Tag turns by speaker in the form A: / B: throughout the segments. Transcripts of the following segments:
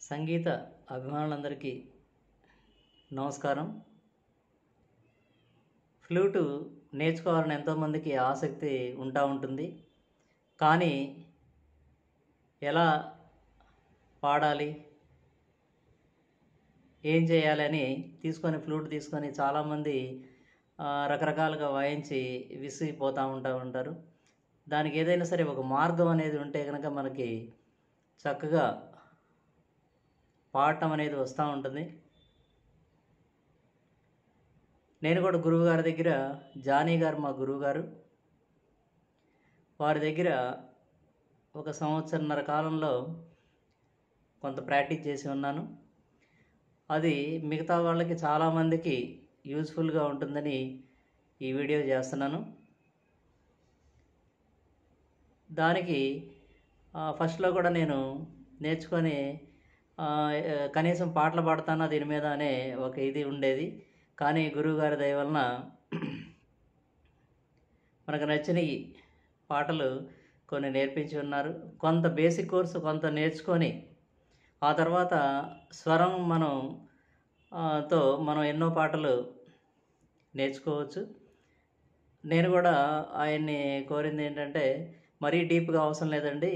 A: సంగీత అభిమానులందరికీ నమస్కారం ఫ్లూటు నేర్చుకోవాలని ఎంతోమందికి ఆసక్తి ఉంటా ఉంటుంది కానీ ఎలా పాడాలి ఏం చేయాలి అని తీసుకొని ఫ్లూట్ తీసుకొని చాలామంది ఆ, రకరకాలుగా వాయించి విసిగిపోతూ ఉంటా ఉంటారు దానికి ఏదైనా సరే ఒక మార్గం అనేది ఉంటే కనుక మనకి చక్కగా పాడటం అనేది వస్తూ ఉంటుంది నేను కూడా గురువు గారి దగ్గర జానీ గారు మా గురువు గారు వారి దగ్గర ఒక సంవత్సరన్నర కాలంలో కొంత ప్రాక్టీస్ చేసి ఉన్నాను అది మిగతా వాళ్ళకి చాలామందికి యూస్ఫుల్గా ఉంటుందని ఈ వీడియో చేస్తున్నాను దానికి ఆ, ఫస్ట్లో కూడా నేను నేర్చుకొని ఆ, ఏ, కనీసం పాటలు పాడతానా దీని మీద అనే ఒక ఇది ఉండేది కానీ గురువుగారి దయ వలన మనకు నచ్చినవి పాటలు కొన్ని నేర్పించి ఉన్నారు కొంత బేసిక్ కోర్సు కొంత నేర్చుకొని ఆ తర్వాత స్వరం మనం ఆ, తో మనం ఎన్నో పాటలు నేర్చుకోవచ్చు నేను కూడా ఆయన్ని కోరింది ఏంటంటే మరీ డీప్గా అవసరం లేదండి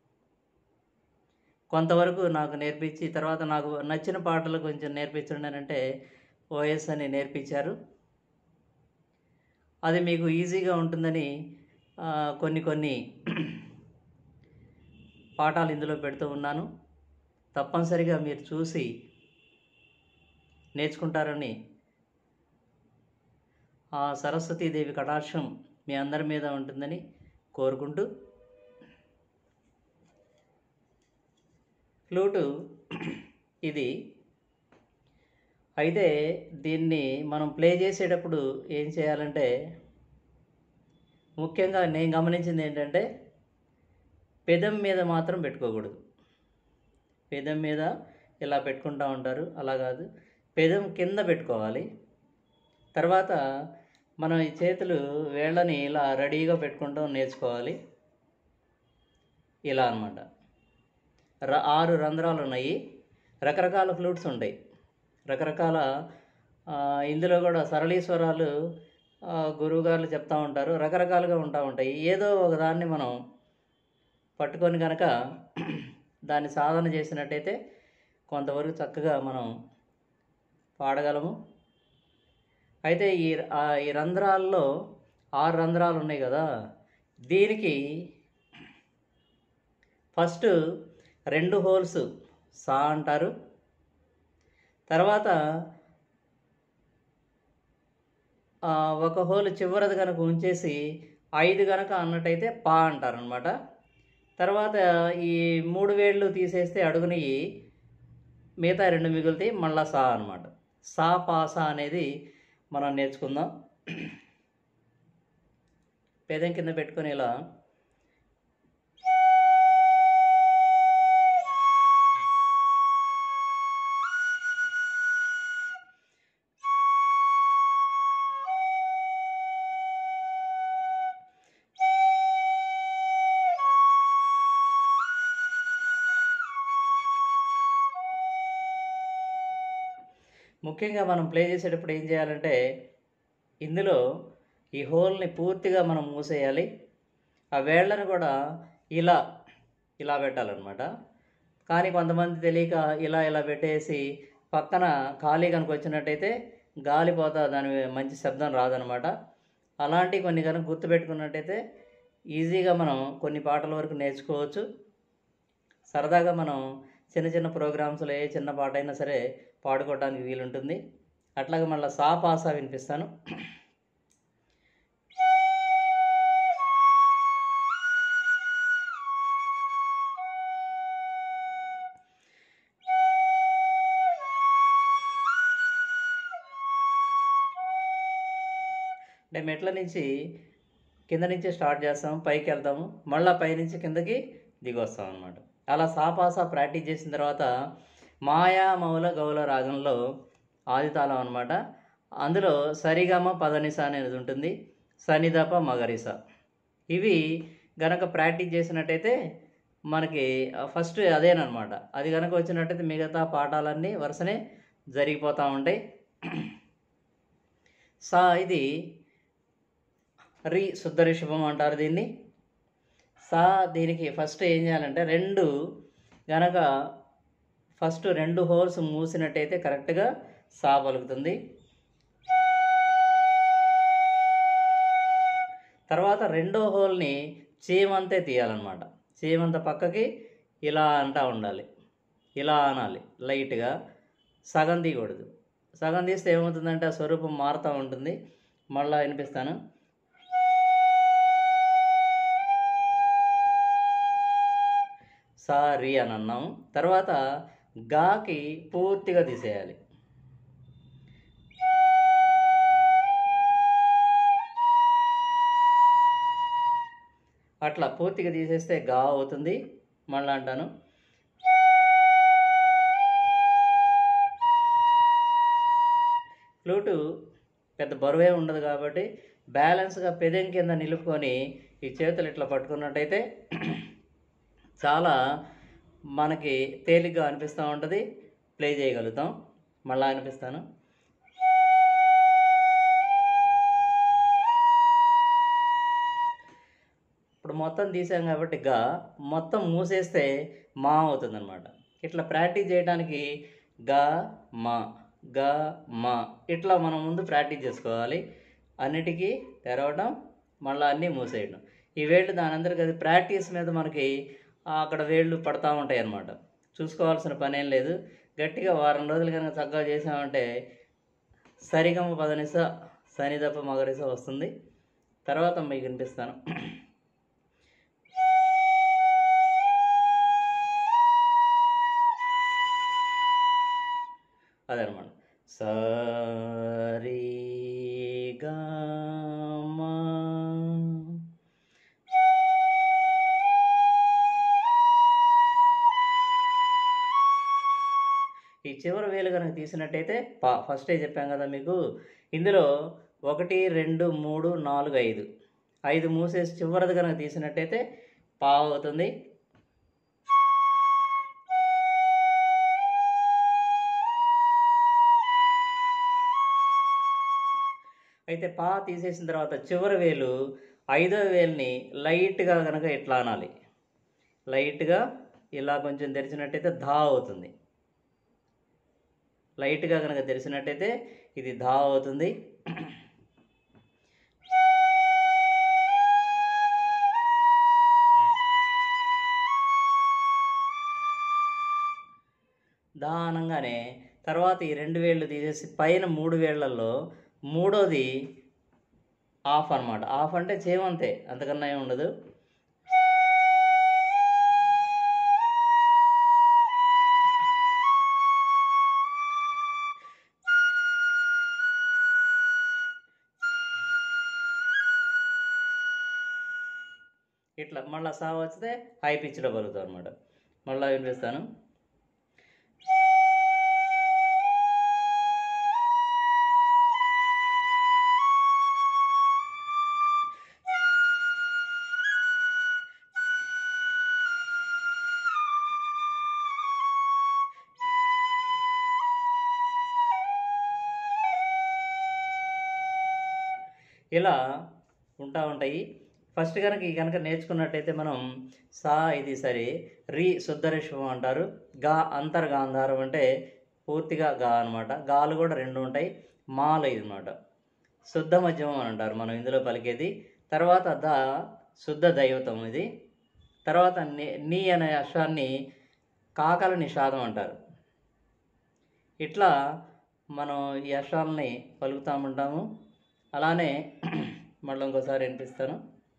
A: కొంతవరకు నాకు నేర్పించి తర్వాత నాకు నచ్చిన పాటలు కొంచెం నేర్పించండి అని అంటే ఓఎస్ అని నేర్పించారు అది మీకు ఈజీగా ఉంటుందని ఆ, కొన్ని కొన్ని పాఠాలు ఇందులో పెడుతూ ఉన్నాను తప్పనిసరిగా మీరు చూసి నేర్చుకుంటారని ఆ సరస్వతీదేవి కటాక్షం మీ అందరి మీద ఉంటుందని కోరుకుంటూ ఫ్లూటు ఇది అయితే దీన్ని మనం ప్లే చేసేటప్పుడు ఏం చేయాలంటే ముఖ్యంగా నేను గమనించింది ఏంటంటే పెదం మీద మాత్రం పెట్టుకోకూడదు పెదం మీద ఇలా పెట్టుకుంటూ ఉంటారు అలా కాదు పెదం కింద పెట్టుకోవాలి తర్వాత మనం ఈ చేతులు వేళ్ళని ఇలా రెడీగా పెట్టుకుంటాం నేర్చుకోవాలి ఇలా అనమాట ర ఆరు రంధ్రాలు ఉన్నాయి రకరకాల ఫ్లూట్స్ ఉంటాయి రకరకాల ఆ, ఇందులో కూడా సరళీస్వరాలు ఆ, గురువుగారులు చెప్తూ ఉంటారు రకరకాలుగా ఉంటా ఉంటాయి ఏదో ఒక దాన్ని మనం పట్టుకొని కనుక దాన్ని సాధన చేసినట్టయితే కొంతవరకు చక్కగా మనం పాడగలము అయితే ఈ ఆ ఈ రంధ్రాల్లో ఆరు రంధ్రాలు ఉన్నాయి కదా దీనికి ఫస్ట్ రెండు హోల్స్ సా అంటారు తర్వాత ఆ, ఒక హోల్ చివరది కనుక ఉంచేసి ఐదు కనుక అన్నట్టయితే పా అంటారనమాట తర్వాత ఈ మూడు వేళ్ళు తీసేస్తే అడుగుని మిగతా రెండు మిగులుతాయి మళ్ళా సా అనమాట సా పా సా అనేది మనం నేర్చుకుందాం పేదం కింద పెట్టుకొని ఇలా ముఖ్యంగా మనం ప్లే చేసేటప్పుడు ఏం చేయాలంటే ఇందులో ఈ హోల్ని పూర్తిగా మనం మూసేయాలి ఆ వేళ్ళను కూడా ఇలా ఇలా పెట్టాలన్నమాట కానీ కొంతమంది తెలియక ఇలా ఇలా పెట్టేసి పక్కన ఖాళీ కనుక వచ్చినట్టయితే గాలిపోతా దాని మంచి శబ్దం రాదనమాట అలాంటి కొన్ని కనుక గుర్తుపెట్టుకున్నట్టయితే ఈజీగా మనం కొన్ని పాటల వరకు నేర్చుకోవచ్చు సరదాగా మనం చిన్న చిన్న ప్రోగ్రామ్స్లో ఏ చిన్న పాట అయినా సరే పాడుకోవడానికి వీలుంటుంది అట్లాగే మళ్ళీ సా పాసా వినిపిస్తాను అంటే మెట్ల నుంచి కింద నుంచి స్టార్ట్ చేస్తాము పైకి వెళ్తాము మళ్ళీ పైనుంచి కిందకి దిగి వస్తాం అనమాట అలా సాపాసా ప్రాక్టీస్ చేసిన తర్వాత మాయా మౌల గౌల రాగంలో ఆదితాళం అనమాట అందులో సరిగమ పదనిస అనేది ఉంటుంది సనిదప మగరిస ఇవి గనక ప్రాక్టీస్ చేసినట్టయితే మనకి ఫస్ట్ అదేనమాట అది కనుక వచ్చినట్టయితే మిగతా పాఠాలన్నీ వరుసనే జరిగిపోతూ ఉంటాయి సా ఇది రి శుద్ధ రిషభం అంటారు దీన్ని సా దీనికి ఫస్ట్ ఏం చేయాలంటే రెండు గనక ఫస్ట్ రెండు హోల్స్ మూసినట్టయితే కరెక్ట్గా సా పలుకుతుంది తర్వాత రెండో హోల్ని చీమంతే తీయాలన్నమాట చీమంత పక్కకి ఇలా అంటా ఉండాలి ఇలా అనాలి లైట్గా సగం తీయకూడదు సగం తీస్తే ఏమవుతుందంటే ఆ స్వరూపం మారుతూ ఉంటుంది మళ్ళీ వినిపిస్తాను సారీ అని అన్నాం తర్వాత గాకి పూర్తిగా తీసేయాలి అట్లా పూర్తిగా తీసేస్తే గా అవుతుంది మళ్ళీ అంటాను ఫ్లూటు పెద్ద బరువే ఉండదు కాబట్టి బ్యాలెన్స్గా పెదెం కింద నిలుపుకొని ఈ చేతులు ఇట్లా పట్టుకున్నట్టయితే చాలా మనకి తేలిగ్గా అనిపిస్తూ ఉంటుంది ప్లే చేయగలుగుతాం మళ్ళీ అనిపిస్తాను ఇప్పుడు మొత్తం తీసాం కాబట్టి గా మొత్తం మూసేస్తే మా అవుతుందన్నమాట ఇట్లా ప్రాక్టీస్ చేయడానికి గా మా గా మా ఇట్లా మనం ముందు ప్రాక్టీస్ చేసుకోవాలి అన్నిటికీ తెరవడం మళ్ళీ అన్నీ మూసేయడం ఈ వేళ్ళు దాని అందరికి అది ప్రాక్టీస్ మీద మనకి అక్కడ వేళ్ళు పడతా ఉంటాయి అన్నమాట చూసుకోవాల్సిన పని ఏం లేదు గట్టిగా వారం రోజులు కనుక చక్కగా చేసామంటే సరిగమ పదనిస సనిదప్ప మగరిస వస్తుంది తర్వాత మీకు వినిపిస్తాను అదనమాట సరి గమ ఈ చివరి వేలు కనుక తీసినట్టయితే పా ఫస్టే చెప్పాం కదా మీకు ఇందులో ఒకటి రెండు మూడు నాలుగు ఐదు ఐదు మూసేసి చివరిది కనుక తీసినట్టయితే పా అవుతుంది అయితే పా తీసేసిన తర్వాత చివరి వేలు ఐదో వేలుని లైట్గా కనుక ఇట్లా అనాలి లైట్గా ఇలా కొంచెం తెరిచినట్టయితే ధా అవుతుంది లైట్గా కనుక తెరిచినట్టయితే ఇది ధా అవుతుంది దా అనగానే తర్వాత ఈ రెండు వేళ్ళు తీసేసి పైన మూడు వేళ్లలో మూడోది ఆఫ్ అన్నమాట ఆఫ్ అంటే చేయమంతే అంతకన్నా ఏమి ఉండదు ఇట్లా మళ్ళీ సా వస్తే హై పిచ్లో పలుకుతాం అనమాట మళ్ళీ వినిపిస్తాను ఇలా ఉంటా ఉంటాయి ఫస్ట్ కనుక ఈ కనుక నేర్చుకున్నట్టయితే మనం సా ఇది సరే రి శుద్ధరిషం అంటారు గా అంతర్గాంధారం అంటే పూర్తిగా గా అనమాట గాలు కూడా రెండు ఉంటాయి మాల ఇది అనమాట శుద్ధ మధ్యమం అని అంటారు మనం ఇందులో పలికేది తర్వాత ద శుద్ధ దైవతం ఇది తర్వాత ని నీ అనే అక్షరాన్ని కాకల నిషాదం అంటారు ఇట్లా మనం ఈ అక్షరాలని పలుకుతామంటాము అలానే మళ్ళీ ఇంకోసారి వినిపిస్తాను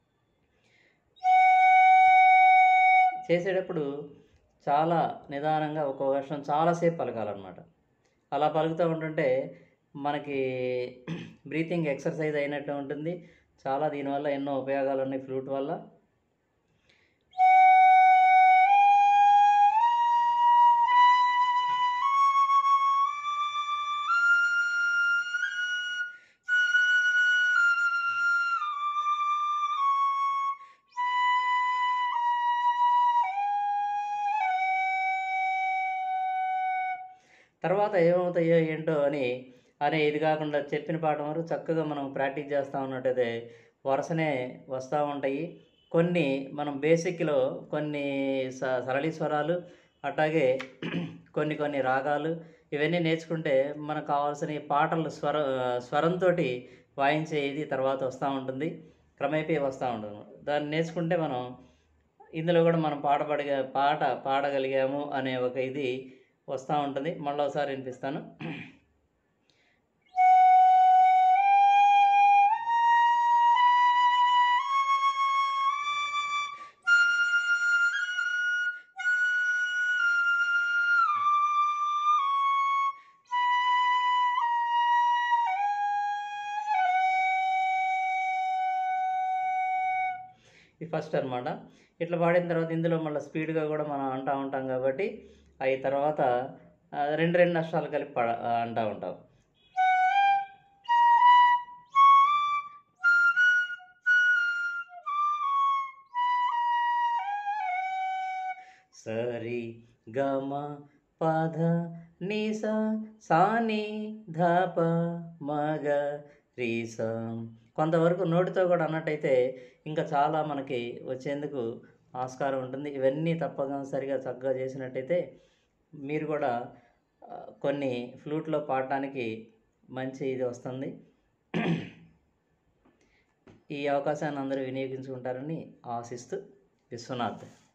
A: చేసేటప్పుడు చాలా నిదానంగా ఒక్కొక్క అక్షరం చాలాసేపు పలకాలన్నమాట అలా పలుకుతూ ఉంటుంటే మనకి బ్రీతింగ్ ఎక్సర్సైజ్ అయినట్టు ఉంటుంది చాలా దీనివల్ల ఎన్నో ఉపయోగాలు ఉన్నాయి ఫ్లూట్ వల్ల తర్వాత ఏమవుతాయో ఏంటో అని అనే ఇది కాకుండా చెప్పిన పాఠం వరకు చక్కగా మనం ప్రాక్టీస్ చేస్తూ ఉన్నట్టయితే వరుసనే వస్తూ ఉంటాయి కొన్ని మనం బేసిక్లో కొన్ని స సరళి స్వరాలు అట్లాగే కొన్ని కొన్ని రాగాలు ఇవన్నీ నేర్చుకుంటే మనకు కావాల్సిన ఈ పాటలు స్వర స్వరంతో వాయించే ఇది తర్వాత వస్తూ ఉంటుంది క్రమేపీ వస్తూ ఉంటుంది దాన్ని నేర్చుకుంటే మనం ఇందులో కూడా మనం పాట పాడగా పాట పాడగలిగాము అనే ఒక ఇది వస్తూ ఉంటుంది మళ్ళీ ఒకసారి వినిపిస్తాను ఇది ఫస్ట్ అనమాట ఇట్లా పాడిన తర్వాత ఇందులో మళ్ళీ స్పీడ్గా కూడా మనం అంటూ ఉంటాం కాబట్టి అవి తర్వాత ఆ, రెండు రెండు నష్టాలు కలిపి పడ అంటూ ఉంటాం సరి గమ పధ నిస సాని ధప మగ రీస కొంతవరకు నోటితో కూడా అన్నట్టయితే ఇంకా చాలా మనకి వచ్చేందుకు ఆస్కారం ఉంటుంది ఇవన్నీ తప్పనిసరిగా చక్కగా చేసినట్టయితే మీరు కూడా ఆ, కొన్ని ఫ్లూట్లో పాడటానికి మంచి ఇది వస్తుంది ఈ అవకాశాన్ని అందరూ వినియోగించుకుంటారని ఆశిస్తూ విశ్వనాథ్